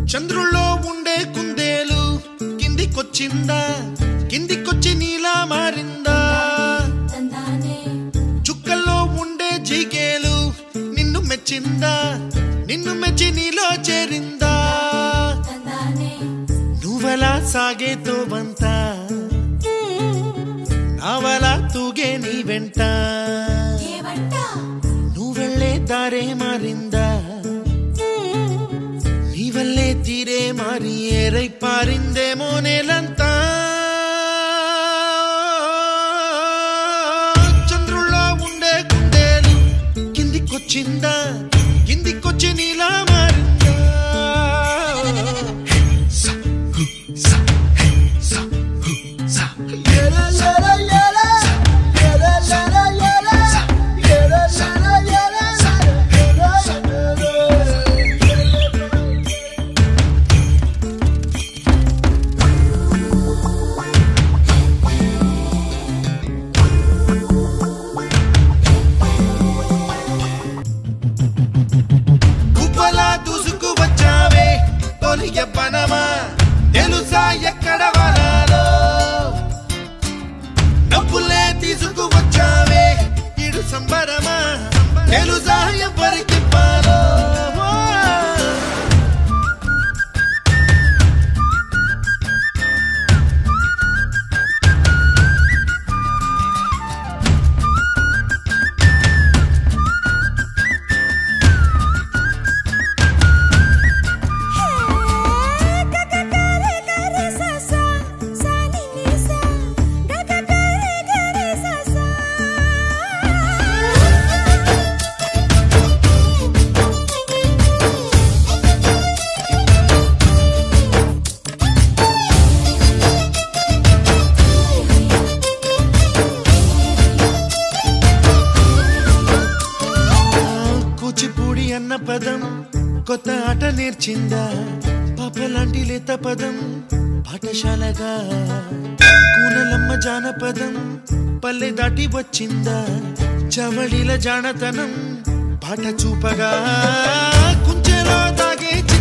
చంద్రుల్లో ఉండే కుందేలు కిందికొచ్చిందా కిందికొచ్చి నీలా మారిందా తందానే చుక్కల్లో ఉండే జిగేలు నిన్ను మెచ్చిందా నిన్ను మెచ్చి నీలో చేరిందా తందానే నువ్వలా సాగేతో బంత నావలా తూగే నీ వెంట ఏవంట నువ్వెళ్ళే దారే మారిందా నీ వల్లే తీరే మారి ఏరై పారిందేమో నేలంతా చంద్రుల్లో ఉండే కుందేలు కిందికొచ్చిందా కిందికొచ్చి నీలా మారిందా సా, హు, సా, హే, సా, హు, సా. గుబ్బలా దూసుకు వచ్చావే తొలి ఎవ్వనమా తెలుసా ఎక్కడ వనాలో డబ్బులే తీసుకు వచ్చావే ఇడు సంబరమా తెలుసా ఎవరికి పాలో కూచిపూడి అన్న పదం కొత్త ఆట నేర్చిందా పాపలాంటి లేత పదం పాఠశాలగా కూనలమ్మ జానపదం పల్లె దాటి వచ్చిందా చవళిల జానతనం పాట చూపగా కుంచెలో దాగే